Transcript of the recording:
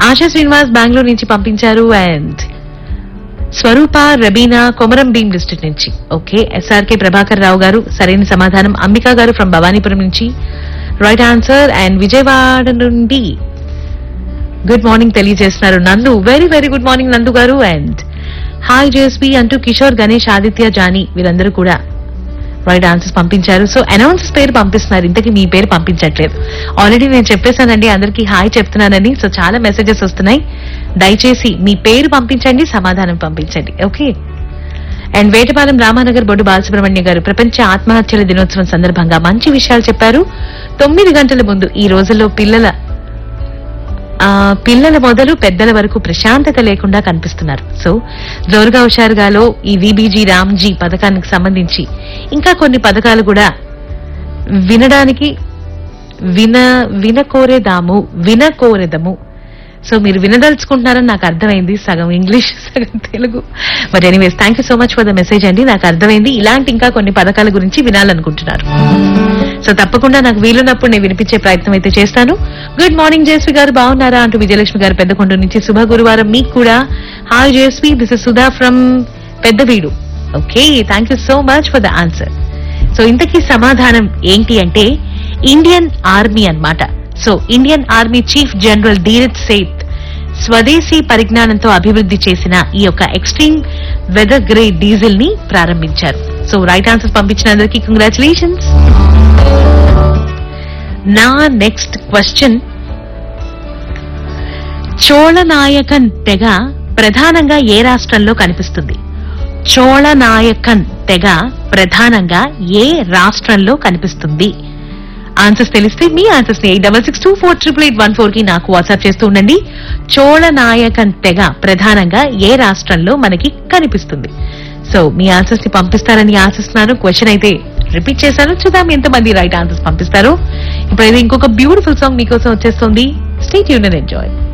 ఆశా శ్రీనివాస్ బెంగళూరు నుంచి పంపించారు and Swaroopa Rabina Komaram Bheem district నుంచి ఓకే ఎస్ఆర్కే ప్రభాకర్ రావు గారు సరైన సమాధానం అంబికా గారు ఫ్రం భవానీపురం నుంచి రైట్ ఆన్సర్ అండ్ విజయవాడ నుండి గుడ్ మార్నింగ్ తెలియజేస్తున్నారు నందు వెరీ వెరీ గుడ్ మార్నింగ్ నందు గారు అండ్ హాయ్ జేఎస్పీ అంటూ కిషోర్ గణేష్ ఆదిత్య జానీ వీరందరూ కూడా రైట్ ఆన్సర్స్ పంపించారు సో అనౌన్సర్స్ పేరు పంపిస్తున్నారు ఇంతకీ మీ పేరు పంపించట్లేదు ఆల్రెడీ నేను చెప్పేశానండి అందరికీ హాయ్ చెప్తున్నానని సో చాలా మెసేజెస్ వస్తున్నాయి దయచేసి మీ పేరు పంపించండి సమాధానం పంపించండి ఓకే అండ్ వేటపాలెం రామానగర్ బొడ్డు బాలసుబ్రహ్మణ్య గారు ప్రపంచ ఆత్మహత్యల దినోత్సవం సందర్భంగా మంచి విషయాలు చెప్పారు తొమ్మిది గంటల ముందు ఈ రోజుల్లో పిల్లల ఆ పిల్లల మొదలు పెద్దల వరకు ప్రశాంతత లేకుండా కనిపిస్తున్నారు సో జోరుగా హుషారుగాలో ఈ విబీజీ రామ్జీ పథకానికి సంబంధించి ఇంకా కొన్ని పథకాలు కూడా వినడానికి విన వినకోరేదాము వినకోరెదము సో మీరు వినదలుచుకుంటున్నారని నాకు అర్థమైంది సగం ఇంగ్లీష్ సగం Telugu but anyways thank you so much for the message అండి నాకు అర్థమైంది ఇలాంటి ఇంకా కొన్ని పథకాల గురించి వినాలనుకుంటున్నారు సో తప్పకుండా నాకు వీలున్నప్పుడు నేను వినిపించే ప్రయత్నం అయితే చేస్తాను గుడ్ మార్నింగ్ జయశ్రీ గారు బాగున్నారా అంటూ విజయలక్ష్మి గారు పెద్దకొండ నుంచి శుభ గురువారం మీకు కూడా hi Jayashree this is Sudha from Peddaveedu okay thank you so much for the answer so ఇంతకీ సమాధానం ఏంటి అంటే ఇండియన్ ఆర్మీ అన్నమాట so Indian army chief general Dheeraj Seth స్వదేశీ పరిజ్ఞానంతో అభివృద్ధి చేసిన ఈ యొక్క ఎక్స్ట్రీమ్ వెదర్ గ్రే డీజిల్ ని ప్రారంభించారు సో రైట్ ఆన్సర్ పంపించిన అందరికీ కంగ్రాచులేషన్స్ నా నెక్స్ట్ క్వశ్చన్ చోళనాయకన్ తెగ ప్రధానంగా ఏ రాష్ట్రంలో కనిపిస్తుంది చోళనాయకన్ తెగ ప్రధానంగా ఏ రాష్ట్రంలో కనిపిస్తుంది ఆన్సర్స్ తెలిస్తే మీ ఆన్సర్స్ ని eight double six two four triple eight one four కి నాకు వాట్సాప్ చేస్తూ ఉండండి చోళనాయకన్ తెగ ప్రధానంగా ఏ రాష్ట్రంలో మనకి కనిపిస్తుంది సో మీ ఆన్సర్స్ ని పంపిస్తారని ఆశిస్తున్నాను క్వశ్చన్ అయితే రిపీట్ చేశాను చూద్దాం ఎంతమంది రైట్ ఆన్సర్స్ పంపిస్తారు ఇప్పుడైతే ఇంకొక బ్యూటిఫుల్ సాంగ్ మీకోసం వచ్చేస్తుంది స్టేట్ యూనియన్ ఎంజాయ్